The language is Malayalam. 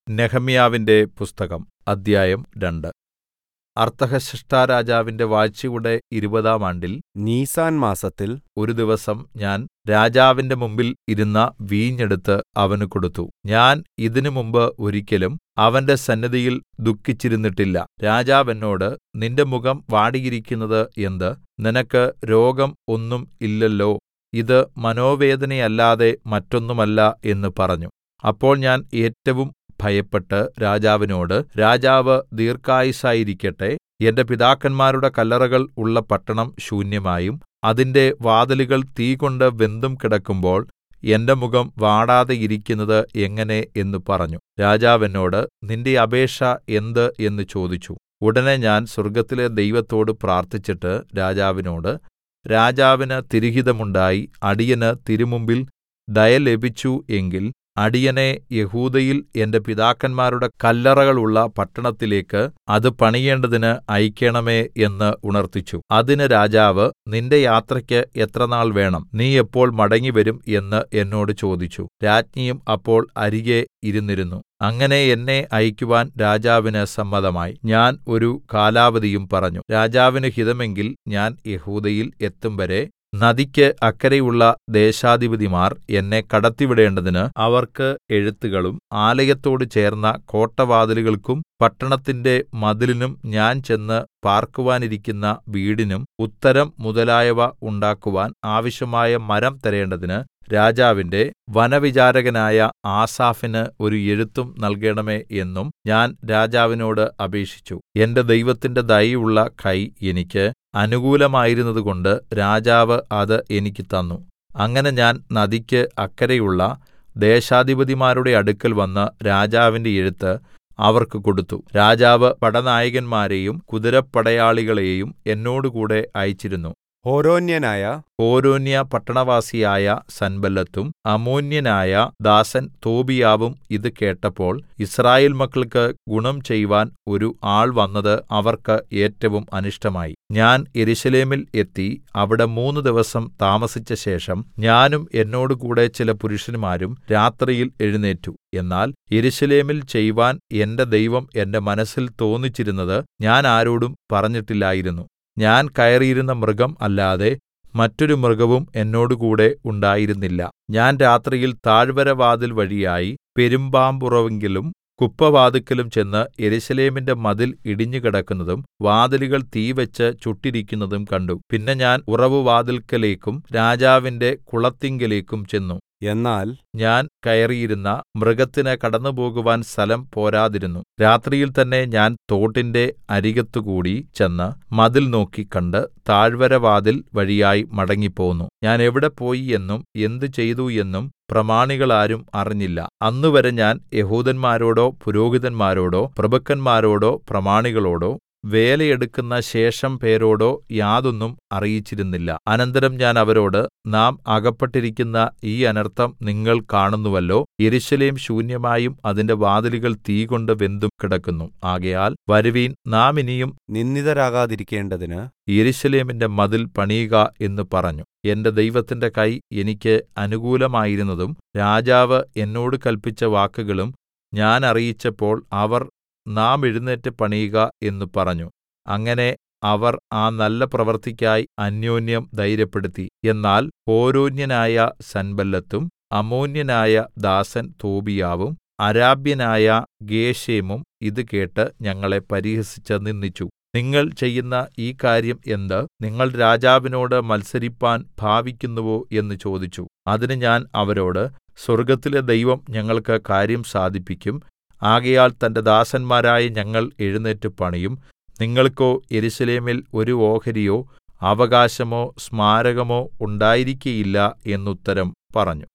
നെഹെമ്യാവിന്റെ പുസ്തകം അദ്ധ്യായം രണ്ട് അർത്ഥഹ്ശഷ്ടാരാജാവിന്റെ വാഴ്ചയുടെ ഇരുപതാം ആണ്ടിൽ നീസാൻ മാസത്തിൽ ഒരു ദിവസം ഞാൻ രാജാവിന്റെ മുമ്പിൽ ഇരുന്ന വീഞ്ഞ് എടുത്ത് അവന് കൊടുത്തു ഞാൻ ഇതിനു മുമ്പ് ഒരിക്കലും അവന്റെ സന്നിധിയിൽ ദുഃഖിച്ചിരുന്നിട്ടില്ല രാജാവ് എന്നോട് നിന്റെ മുഖം വാടിയിരിക്കുന്നത് എന്ത് നിനക്ക് രോഗം ഒന്നും ഇല്ലല്ലോ ഇത് മനോവേദനയല്ലാതെ മറ്റൊന്നുമല്ല എന്ന് പറഞ്ഞു അപ്പോൾ ഞാൻ ഏറ്റവും ഭയപ്പെട്ട് രാജാവിനോട് രാജാവ് ദീർഘായുസ്സായിരിക്കട്ടെ എന്റെ പിതാക്കന്മാരുടെ കല്ലറകൾ ഉള്ള പട്ടണം ശൂന്യമായും അതിന്റെ വാതിലുകൾ തീകൊണ്ട് വെന്തും കിടക്കുമ്പോൾ എന്റെ മുഖം വാടാതെ ഇരിക്കുന്നത് എങ്ങനെ എന്ന് പറഞ്ഞു രാജാവ് എന്നോട് നിന്റെ അപേക്ഷ എന്ത് എന്ന് ചോദിച്ചു ഉടനെ ഞാൻ സ്വർഗ്ഗത്തിലെ ദൈവത്തോട് പ്രാർത്ഥിച്ചിട്ട് രാജാവിനോട് രാജാവിന് തിരുഹിതമുണ്ടായി അടിയന് തിരുമുമ്പിൽ ദയ ലഭിച്ചു എങ്കിൽ അടിയനെ യെഹൂദയിൽ എന്റെ പിതാക്കന്മാരുടെ കല്ലറകളുള്ള പട്ടണത്തിലേക്ക് അത് പണിയേണ്ടതിന് അയക്കേണമേ എന്ന് ഉണർത്തിച്ചു അതിന് രാജാവ് നിന്റെ യാത്രയ്ക്ക് എത്ര നാൾ വേണം നീ എപ്പോൾ മടങ്ങിവരും എന്ന് എന്നോട് ചോദിച്ചു രാജ്ഞിയും അപ്പോൾ അരികെ ഇരുന്നിരുന്നു അങ്ങനെ എന്നെ അയക്കുവാൻ രാജാവിന് സമ്മതമായി ഞാൻ ഒരു കാലാവധിയും പറഞ്ഞു രാജാവിന് ഹിതമെങ്കിൽ ഞാൻ യെഹൂദയിൽ എത്തുംവരെ നദിക്ക് അക്കരെയുള്ള ദേശാധിപതിമാർ എന്നെ കടത്തിവിടേണ്ടതിന് അവർക്ക് എഴുത്തുകളും ആലയത്തോട് ചേർന്ന കോട്ടവാതിലുകൾക്കും പട്ടണത്തിന്റെ മതിലിനും ഞാൻ ചെന്ന് പാർക്കുവാനിരിക്കുന്ന വീടിനും ഉത്തരം മുതലായവ ഉണ്ടാക്കുവാൻ ആവശ്യമായ മരം തരേണ്ടതിന് രാജാവിന്റെ വനവിചാരകനായ ആസാഫിന് ഒരു എഴുത്തും നൽകണമേ എന്നും ഞാൻ രാജാവിനോട് അപേക്ഷിച്ചു എന്റെ ദൈവത്തിന്റെ ദയയുള്ള കൈ എനിക്ക് അനുകൂലമായിരുന്നതുകൊണ്ട് രാജാവ് അത് എനിക്ക് തന്നു അങ്ങനെ ഞാൻ നദിക്ക് അക്കരെയുള്ള ദേശാധിപതിമാരുടെ അടുക്കൽ വന്ന് രാജാവിന്റെ എഴുത്ത് അവർക്ക് കൊടുത്തു രാജാവ് പടനായകന്മാരെയും കുതിരപ്പടയാളികളെയും എന്നോടുകൂടെ അയച്ചിരുന്നു ഹോരോന്യനായ ഹോരോന്യ പട്ടണവാസിയായ സൻബല്ലത്തും അമ്മോന്യനായ ദാസൻ തോബീയാവും ഇത് കേട്ടപ്പോൾ യിസ്രായേൽ മക്കൾക്ക് ഗുണം ചെയ്‌വാൻ ഒരു ആൾ വന്നത് അവർക്ക് ഏറ്റവും അനിഷ്ടമായി ഞാൻ യെരൂശലേമിൽ എത്തി അവിടെ മൂന്ന് ദിവസം താമസിച്ച ശേഷം ഞാനും എന്നോടുകൂടെ ചില പുരുഷന്മാരും രാത്രിയിൽ എഴുന്നേറ്റു എന്നാൽ യെരൂശലേമിൽ ചെയ്‌വാൻ എന്റെ ദൈവം എന്റെ മനസ്സിൽ തോന്നിച്ചിരുന്നത് ഞാൻ ആരോടും പറഞ്ഞിട്ടില്ലായിരുന്നു ഞാൻ കയറിയിരുന്ന മൃഗം അല്ലാതെ മറ്റൊരു മൃഗവും എന്നോടുകൂടെ ഉണ്ടായിരുന്നില്ല ഞാൻ രാത്രിയിൽ താഴ്വരവാതിൽ വഴിയായി പെരുമ്പാമ്പുറവിങ്കലും കുപ്പവാതിൽക്കലും ചെന്ന് യെരൂശലേമിന്റെ മതിൽ ഇടിഞ്ഞുകിടക്കുന്നതും വാതിലുകൾ തീവെച്ച് ചുട്ടിരിക്കുന്നതും കണ്ടു പിന്നെ ഞാൻ ഉറവുവാതിൽക്കലേക്കും രാജാവിന്റെ കുളത്തിങ്കലേക്കും ചെന്നു എന്നാൽ ഞാൻ കയറിയിരുന്ന മൃഗത്തിന് കടന്നുപോകുവാൻ സ്ഥലം പോരാതിരുന്നു രാത്രിയിൽ തന്നെ ഞാൻ തോട്ടിന്റെ അരികത്തുകൂടി ചെന്ന് മതിൽ നോക്കി കണ്ട് താഴ്വരവാതിൽ വഴിയായി മടങ്ങിപ്പോന്നു ഞാൻ എവിടെ പോയി എന്നും എന്ത് ചെയ്തു എന്നും പ്രമാണികളാരും അറിഞ്ഞില്ല അന്നുവരെ ഞാൻ യഹൂദന്മാരോടോ പുരോഹിതന്മാരോടോ പ്രഭുക്കന്മാരോടോ പ്രമാണികളോടോ വേലയെടുക്കുന്ന ശേഷം പേരോടോ യാതൊന്നും അറിയിച്ചിരുന്നില്ല അനന്തരം ഞാൻ അവരോട് നാം അകപ്പെട്ടിരിക്കുന്ന ഈ അനർത്ഥം നിങ്ങൾ കാണുന്നുവല്ലോ യെരൂശലേം ശൂന്യമായും അതിന്റെ വാതിലുകൾ തീകൊണ്ട് വെന്തും കിടക്കുന്നു ആകയാൽ വരുവീൻ നാം ഇനിയും നിന്ദിതരാകാതിരിക്കേണ്ടതിന് യെരൂശലേമിന്റെ മതിൽ പണിയുക എന്ന് പറഞ്ഞു എന്റെ ദൈവത്തിന്റെ കൈ എനിക്ക് അനുകൂലമായിരുന്നതും രാജാവ് എന്നോട് കല്പിച്ച വാക്കുകളും ഞാൻ അറിയിച്ചപ്പോൾ അവർ നാം എഴുന്നേറ്റ് പണിയുക എന്ന് പറഞ്ഞു അങ്ങനെ അവർ ആ നല്ല പ്രവൃത്തിക്കായി അന്യോന്യം ധൈര്യപ്പെടുത്തി എന്നാൽ ഹോരോന്യനായ സൻബല്ലത്തും അമ്മോന്യനായ ദാസൻ തോബീയാവും അരാബ്യനായ ഗേശെമും ഇത് കേട്ട് ഞങ്ങളെ പരിഹസിച്ച് നിന്ദിച്ചു നിങ്ങൾ ചെയ്യുന്ന ഈ കാര്യം എന്ത് നിങ്ങൾ രാജാവിനോട് മത്സരിപ്പാൻ ഭാവിക്കുന്നുവോ എന്ന് ചോദിച്ചു അതിന് ഞാൻ അവരോട് സ്വർഗ്ഗത്തിലെ ദൈവം ഞങ്ങൾക്ക് കാര്യം സാധിപ്പിക്കും ആകയാൽ തന്റെ ദാസന്മാരായ ഞങ്ങൾ എഴുന്നേറ്റ് പണിയും നിങ്ങൾക്കോ യെരൂശലേമിൽ ഒരു ഓഹരിയോ അവകാശമോ സ്മാരകമോ ഉണ്ടായിരിക്കയില്ല എന്നുത്തരം പറഞ്ഞു